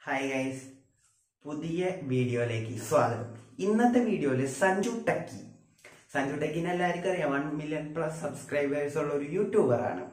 hi guys പുതിയ വീഡിയോയിലേക്ക് സ്വാഗതം ഇന്നത്തെ വീഡിയോയിൽ സഞ്ജു ടക്കി സഞ്ജു ടെക്കിനെ എല്ലാവർക്കും അറിയാം വൺ മില്യൺ പ്ലസ് സബ്സ്ക്രൈബേഴ്സ് ഉള്ള ഒരു യൂട്യൂബറാണ്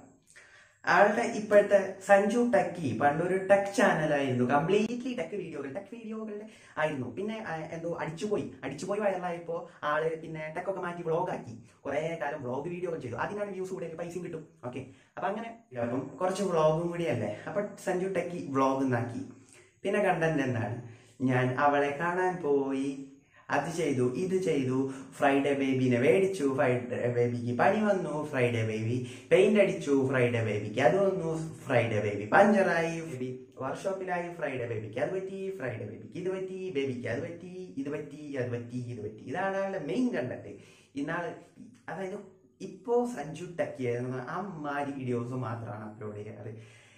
ആളുടെ ഇപ്പോഴത്തെ സഞ്ജു ടക്കി പണ്ടൊരു ടെക് ചാനലായിരുന്നു കംപ്ലീറ്റ്ലി ടെക് വീഡിയോകൾ ടെക് വീഡിയോകളുടെ ആയിരുന്നു പിന്നെ ആ, എന്തോ അടിച്ചുപോയി അടിച്ചുപോയി വൈറലായപ്പോ ആള് പിന്നെ ടെക് ഒക്കെ മാറ്റി വ്ളോഗ് ആക്കി കുറെ കാലം വ്ളോഗ് വീഡിയോകൾ ചെയ്തു അതിനാണ് വ്യൂസ് കൂടുതൽ പൈസയും കിട്ടും ഓക്കെ അപ്പൊ അങ്ങനെ അപ്പം കുറച്ച് വ്ളോഗും കൂടിയല്ലേ അപ്പൊ സഞ്ജു ടെക്കി വ്ളോഗ് എന്നാക്കി പിന്നെ കണ്ടന്റ് എന്താണ് ഞാൻ അവളെ കാണാൻ പോയി അത് ചെയ്തു ഇത് ചെയ്തു ഫ്രൈഡേ ബേബിനെ മേടിച്ചു ഫ്രൈഡേ ബേബിക്ക് പനി വന്നു ഫ്രൈഡേ ബേബി പെയിന്റ് അടിച്ചു ഫ്രൈഡേ ബേബിക്ക് അത് വന്നു ഫ്രൈഡേ ബേബി പഞ്ചറായി ബേബി വർക്ക്ഷോപ്പിലായി ഫ്രൈഡേ ബേബിക്ക് അത് പറ്റി ഫ്രൈഡേ ബേബിക്ക് ഇത് പറ്റി ബേബിക്ക് അത് പറ്റി ഇത് പറ്റി അത് പറ്റി ഇത് പറ്റി ഇതാണ് ആളുടെ മെയിൻ കണ്ടന്റ് ഇന്നാള് അതായത് ഇപ്പോ സഞ്ജു ടക്കിയ അമ്മാരി വീഡിയോസ് മാത്രമാണ് അപ്ലോഡ് ചെയ്യാറ്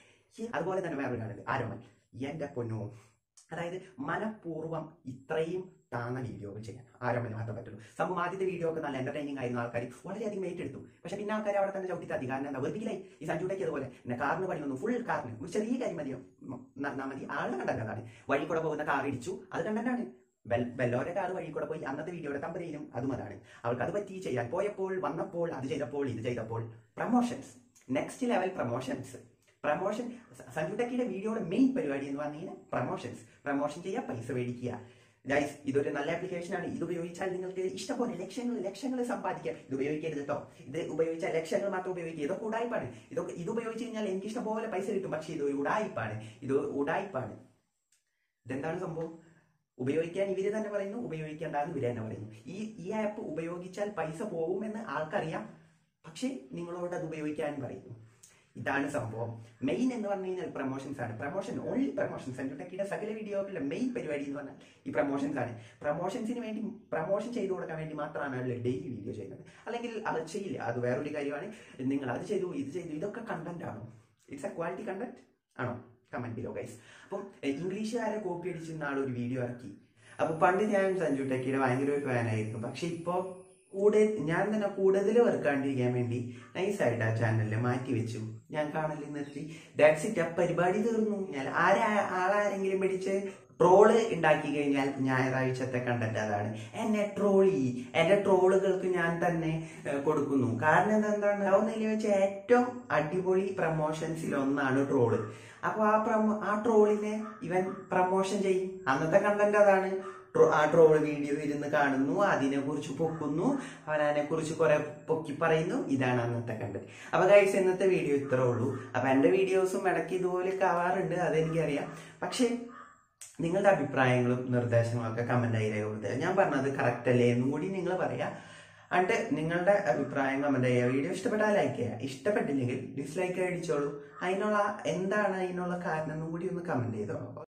ഈ അതുപോലെ തന്നെ വേറൊരു കാണുന്നത് ആരോമൽ എന്റെ പൊന്നു അതായത് മനഃപൂർവ്വം ഇത്രയും താന്ന വീഡിയോകൾ ചെയ്യാൻ ആരോമൽ മാത്രം പറ്റുള്ളൂ സംഭവം ആദ്യത്തെ വീഡിയോ ഒക്കെ നല്ല എന്റർടൈനിങ് ആയിരുന്ന ആൾക്കാർ വളരെയധികം ഏറ്റെടുത്തു പക്ഷെ പിന്നെ ആൾക്കാർ അവിടെ തന്നെ ചവിട്ടി തട്ടി കാരണം എന്താ വെറുതെ ഈ സഞ്ജുട്ടയ്ക്ക് അതുപോലെ പിന്നെ കാറിന് പണി വന്നു ഫുൾ കാറിന് ഒരു ചെറിയ കാര്യം മതിയോ ഉം, നടന്നാ മതി ആളുടെ കണ്ടന്റ് അതാണ് വഴി കൂടെ പോകുന്ന കാർ ഇടിച്ചു അത് കണ്ടന്റാണ് ബെല്ലോരെ കാർ വഴി കൂടെ പോയി അന്നത്തെ വീഡിയോയുടെ കമ്പനിയിലും അതും അതാണ് അവൾക്ക് അത് പറ്റി ചെയ്യാൻ പോയപ്പോൾ വന്നപ്പോൾ അത് ചെയ്തപ്പോൾ ഇത് ചെയ്തപ്പോൾ promotions next level promotions promotion Sanju ടെക്കിയുടെ വീഡിയോയുടെ മെയിൻ പരിപാടി എന്ന് പറഞ്ഞു കഴിഞ്ഞാൽ പ്രൊമോഷൻസ് പ്രൊമോഷൻ ചെയ്യുക പൈസ മേടിക്കുക ഗൈസ് ഇതൊരു നല്ല ആപ്ലിക്കേഷൻ ആണ് ഇത് ഉപയോഗിച്ചാൽ നിങ്ങൾക്ക് ഇഷ്ടംപോലെ ലക്ഷങ്ങൾ ലക്ഷങ്ങൾ സമ്പാദിക്കാം ഇത് ഉപയോഗിക്കരുത് കേട്ടോ ഇത് ഉപയോഗിച്ചാൽ ലക്ഷങ്ങൾ മാത്രം ഉപയോഗിക്കുക ഇതൊക്കെ ഉടായ്പാണ് ഇതൊക്കെ ഇത് ഉപയോഗിച്ച് കഴിഞ്ഞാൽ എനിക്ക് ഇഷ്ടംപോലെ പൈസ കിട്ടും പക്ഷേ ഇത് ഒരു ഉടായ്പാണ് ഇത് ഉടായ്പാണ് ഇതെന്താണ് സംഭവം ഉപയോഗിക്കാൻ ഇവര് തന്നെ പറയുന്നു ഉപയോഗിക്കേണ്ടെന്ന് ഇവര് തന്നെ പറയുന്നു ഈ ഈ ആപ്പ് ഉപയോഗിച്ചാൽ പൈസ പോകുമെന്ന് ആൾക്കറിയാം പക്ഷേ നിങ്ങളോട് അത് ഉപയോഗിക്കാൻ പറയുന്നു ഇതാണ് സംഭവം മെയിൻ എന്ന് പറഞ്ഞു കഴിഞ്ഞാൽ പ്രൊമോഷൻസ് ആണ് പ്രൊമോഷൻ ഓൺലി പ്രൊമോഷൻസ് സെൻറ്റുടെക്കിയുടെ സകല വീഡിയോകളുടെ മെയിൻ പരിപാടി എന്ന് പറഞ്ഞാൽ ഈ പ്രൊമോഷൻസ് ആണ് പ്രൊമോഷൻസിന് വേണ്ടി പ്രൊമോഷൻ ചെയ്തു കൊടുക്കാൻ വേണ്ടി മാത്രമാണ് അയാൾ ഡെയിലി വീഡിയോ ചെയ്യുന്നത് അല്ലെങ്കിൽ അത് ചെയ്യില്ല അത് വേറൊരു കാര്യമാണ് നിങ്ങൾ അത് ചെയ്തു ഇത് ചെയ്തു ഇതൊക്കെ കണ്ടന്റ് ആണോ ഇറ്റ്സ് എ ക്വാളിറ്റി കണ്ടന്റ് ആണോ കമന്റ് ബിലോ ഗൈസ് അപ്പം എഹ്, ഇംഗ്ലീഷുകാരെ കോപ്പി അടിച്ച് നാളെ ഒരു വീഡിയോ ഇറക്കി അപ്പൊ പണ്ട് ഞാൻ സഞ്ജു ടെക്കിയുടെ ഭയങ്കര ഒരു ഫാനായിരുന്നു പക്ഷെ ഇപ്പോ കൂടുതൽ ഞാൻ തന്നെ കൂടുതൽ വർക്കാണ്ടിരിക്കാൻ വേണ്ടി നൈസായിട്ട് ആ ചാനലിൽ മാറ്റി വെച്ചു ഞാൻ കാണല് നിർത്തി ദാറ്റ്സ് ഇറ്റ് ആ പരിപാടി തീർന്നു ഞാൻ ആരാ ആളാരെങ്കിലും പിടിച്ച് ട്രോള് ഉണ്ടാക്കി കഴിഞ്ഞാൽ ഞായറാഴ്ചത്തെ കണ്ടന്റ് അതാണ് എന്നെ ട്രോളി എന്റെ ട്രോളുകൾക്ക് ഞാൻ തന്നെ ഏഹ്, കൊടുക്കുന്നു കാരണം എന്താണ് ഒന്നില്ല വെച്ചാൽ ഏറ്റവും അടിപൊളി പ്രൊമോഷൻസിൽ ഒന്നാണ് ട്രോള് അപ്പൊ ആ പ്രമോ ആ ട്രോളിനെ ഇവൻ പ്രൊമോഷൻ ചെയ്യും അന്നത്തെ കണ്ടന്റ് അതാണ് ട്രോ- ആ ട്രോൾ വീഡിയോ ഇരുന്ന് കാണുന്നു അതിനെ കുറിച്ച് പൊക്കുന്നു അവനെ കുറിച്ച് കുറെ പൊക്കി പറയുന്നു ഇതാണ് അന്നത്തെ കണ്ടന്റ് അപ്പൊ ഗൈസ് ഇന്നത്തെ വീഡിയോ ഇത്രേ ഉള്ളൂ അപ്പൊ എന്റെ വീഡിയോസും ഇടയ്ക്ക് ഇതുപോലെയൊക്കെ ആവാറുണ്ട് അതെനിക്കറിയാം പക്ഷേ നിങ്ങളുടെ അഭിപ്രായങ്ങളും നിർദ്ദേശങ്ങളും ഒക്കെ കമന്റ് ആയി രേഖപ്പെടുത്തുക ഞാൻ പറഞ്ഞത് കറക്റ്റ് അല്ലേ എന്നും കൂടി നിങ്ങൾ പറയാ എന്നിട്ട് നിങ്ങളുടെ അഭിപ്രായം കമന്റ് ചെയ്യുക വീഡിയോ ഇഷ്ടപ്പെട്ടാൽ ലൈക്ക് ചെയ്യുക ഇഷ്ടപ്പെട്ടില്ലെങ്കിൽ ഡിസ്ലൈക്ക് അടിച്ചോളൂ അതിനുള്ള എന്താണ് അതിനുള്ള കാരണം എന്നും കൂടി ഒന്ന് കമന്റ് ചെയ്തോളൂ